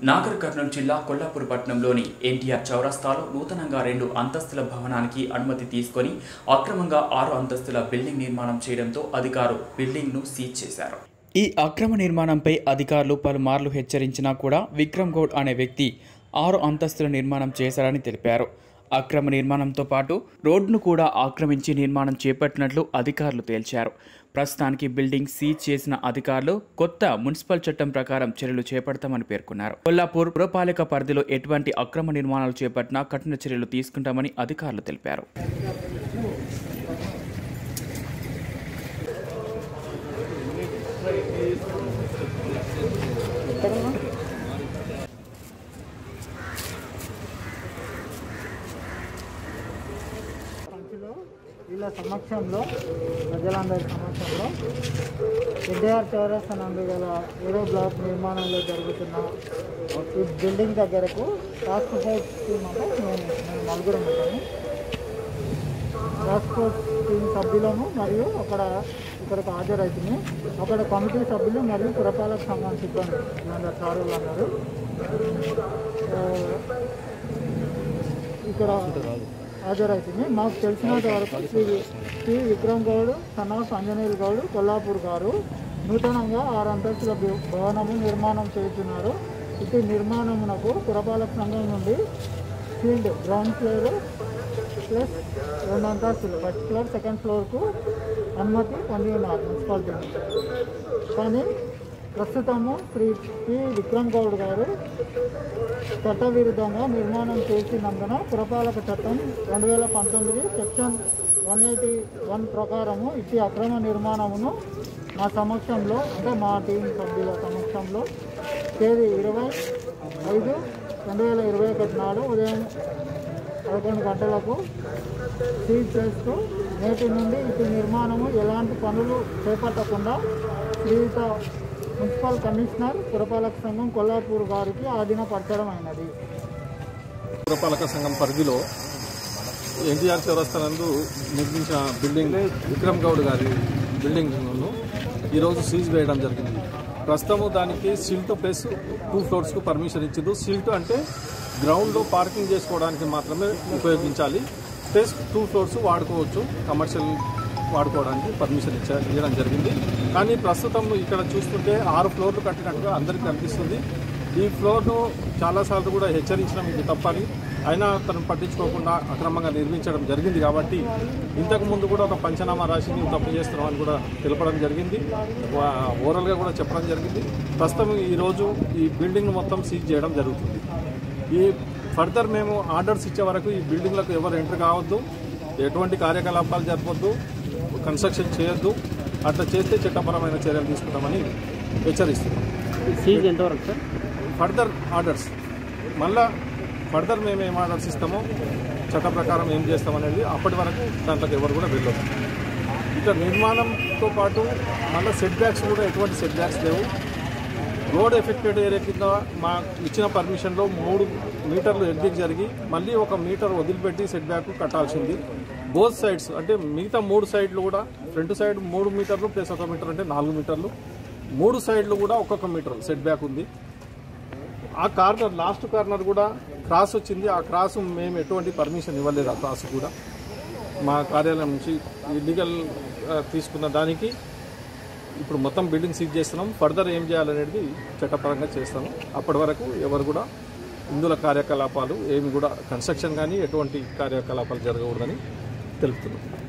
నాగర్ కర్నూలు జిల్లా కొల్లాపూర్ పట్టణంలోని ఎన్టీఆర్ చౌరస్తాలో నూతనంగా రెండు అంతస్తుల భవనానికి అనుమతి తీసుకొని అక్రమంగా ఆరు అంతస్తుల బిల్డింగ్ నిర్మాణం చేయడంతో అధికారులు బిల్డింగ్ను సీజ్ చేశారు ఈ అక్రమ నిర్మాణంపై అధికారులు పలుమార్లు హెచ్చరించినా కూడా విక్రమ్ గౌడ్ అనే వ్యక్తి ఆరు అంతస్తుల నిర్మాణం చేశారని తెలిపారు అక్రమ నిర్మాణంతో పాటు రోడ్డును కూడా ఆక్రమించి నిర్మాణం చేపట్టినట్లు అధికారులు తేల్చారు ప్రస్తుతానికి బిల్డింగ్ సీజ్ చేసిన అధికారులు కొత్త మున్సిపల్ చట్టం ప్రకారం చర్యలు చేపడతామని పేర్కొన్నారు కొల్లాపూర్ పురపాలిక పరిధిలో ఎటువంటి అక్రమ నిర్మాణాలు చేపట్టినా కఠిన చర్యలు తీసుకుంటామని అధికారులు తెలిపారు పంచులో వీళ్ళ సమక్షంలో ప్రజలందరి సమక్షంలో ఎన్టీఆర్ చౌరస్తా నందు గల ఏడో బ్లాక్ నిర్మాణంలో జరుగుతున్న ఈ బిల్డింగ్ దగ్గరకు టాస్క్ ఫోర్స్ టీమ్ అంటే మేము మేము నలుగురం ఉంటాము టాస్క్ ఫోర్స్ టీం సభ్యులను మరియు అక్కడ ఇక్కడికి హాజరైతుంది అక్కడ కమిటీ సభ్యులు మరియు పురపాలక సంఘం సిబ్బంది వీళ్ళందరూ సారులు అన్నారు ఆ, ఇక్కడ హాజరైతుంది మాకు తెలిసినంత వరకు శ్రీ శ్రీ విక్రమ్ గౌడ్ సన్నాఫ్ అంజనేయులు గౌడ్ కొల్లాపూర్ గారు నూతనంగా ఆరు అంతస్తుల భవ- భవనము నిర్మాణం చేస్తున్నారు ఇటు నిర్మాణమునకు పురపాలక సంఘం నుండి ఫీల్డ్ గ్రౌండ్ ఫ్లోర్ ప్లస్ రెండు అంతస్తులు ఫస్ట్ ఫ్లోర్ సెకండ్ ఫ్లోర్కు అనుమతి పొంది ఉన్నారు మున్సిపాలిటీ నుంచి కానీ ప్రస్తుతము శ్రీ పి విక్రమ్ గౌడ్ గారు చట్టవిరుద్ధంగా నిర్మాణం చేసినందున పురపాలక చట్టం రెండు వేల పంతొమ్మిది సెక్షన్ వన్ ఎయిటీ వన్ ప్రకారము ఇట్టి అక్రమ నిర్మాణమును మా సమక్షంలో అంటే మా టీం సభ్యుల సమక్షంలో తేదీ ఇరవై ఐదు రెండు వేల ఇరవై ఒకటి నాడు ఉదయం పదకొండు గంటలకు సీజ్ చేస్తూ నేటి నుండి ఇటు నిర్మాణము ఎలాంటి పనులు చేపట్టకుండా శ్రీయుత మున్సిపల్ కమిషనర్ పురపాలక సంఘం కొల్లాపూర్ గారికి ఆధీనపరచడం అయినది పురపాలక సంఘం పరిధిలో ఎన్టీఆర్ చౌరస్తా నందు నిర్మించిన బిల్డింగ్ విక్రమ్ గౌడ్ గారి బిల్డింగ్ను ఈరోజు సీజ్ వేయడం జరిగింది ప్రస్తుతము దానికి సిల్ట్ ప్లస్ టూ ఫ్లోర్స్కు పర్మిషన్ ఇచ్చింది సిల్ట్ అంటే గ్రౌండ్లో పార్కింగ్ చేసుకోవడానికి మాత్రమే ఉపయోగించాలి ప్లస్ టూ ఫ్లోర్స్ వాడుకోవచ్చు కమర్షియల్ వాడుకోవడానికి పర్మిషన్ ఇచ్చా ఇవ్వడం జరిగింది కానీ ప్రస్తుతం ఇక్కడ చూస్తుంటే ఆరు ఫ్లోర్లు కట్టినట్టుగా అందరికీ కనిపిస్తుంది ఈ ఫ్లోర్ను చాలాసార్లు కూడా హెచ్చరించడం ఇది తప్పని అయినా తను పట్టించుకోకుండా అక్రమంగా నిర్మించడం జరిగింది కాబట్టి ఇంతకు ముందు కూడా ఒక పంచనామా రాసి నువ్వు తప్పు చేస్తున్నామని కూడా తెలపడం జరిగింది వా- ఓరల్గా కూడా చెప్పడం జరిగింది ప్రస్తుతం ఈరోజు ఈ బిల్డింగ్ మొత్తం సీజ్ చేయడం జరుగుతుంది ఈ ఫర్దర్ మేము ఆర్డర్స్ ఇచ్చే వరకు ఈ బిల్డింగ్లకు ఎవరు ఎంటర్ కావద్దు ఎటువంటి కార్యకలాపాలు జరపొద్దు కన్స్ట్రక్షన్ చేయొద్దు అట్లా చేస్తే చట్టపరమైన చర్యలు తీసుకుంటామని హెచ్చరిస్తున్నాం సీజ్ ఎంతవరకు సార్ ఫర్దర్ ఆర్డర్స్ మళ్ళా ఫర్దర్ మేము ఏం ఆర్డర్స్ ఇస్తామో చట్ట ప్రకారం ఏం చేస్తామనేది అప్పటి వరకు దాంట్లోకి ఎవరు కూడా వెళ్ళొద్దు ఇక నిర్మాణంతో పాటు మళ్ళీ సెట్ బ్యాక్స్ కూడా ఎటువంటి సెట్ బ్యాక్స్ లేవు రోడ్ ఎఫెక్టెడ్ ఏరియా కింద మా ఇచ్చిన పర్మిషన్లో మూడు మీటర్లు ఎగ్జిట్ జరిగి మళ్ళీ ఒక మీటర్ వదిలిపెట్టి సెట్ బ్యాక్ కట్టాల్సింది బోత్ సైడ్స్ అంటే మిగతా మూడు సైడ్లు కూడా ఫ్రంట్ సైడ్ మూడు మీటర్లు ప్లస్ ఒక మీటర్ అంటే నాలుగు మీటర్లు మూడు సైడ్లు కూడా ఒక్కొక్క మీటర్ సెట్ బ్యాక్ ఉంది ఆ కార్నర్ లాస్ట్ కార్నర్ కూడా క్రాస్ వచ్చింది ఆ క్రాస్ మేము ఎటువంటి పర్మిషన్ ఇవ్వలేదు ఆ క్రాస్ కూడా మా కార్యాలయం నుంచి లీగల్ తీసుకున్న దానికి ఇప్పుడు మొత్తం బిల్డింగ్ సీజ్ చేస్తున్నాం ఫర్దర్ ఏం చేయాలనేది చట్టపరంగా చేస్తాము అప్పటి వరకు ఎవరు కూడా ఇందులో కార్యకలాపాలు ఏమి కూడా కన్స్ట్రక్షన్ కానీ ఎటువంటి కార్యకలాపాలు జరగకూడదని తెలుపుతున్నాం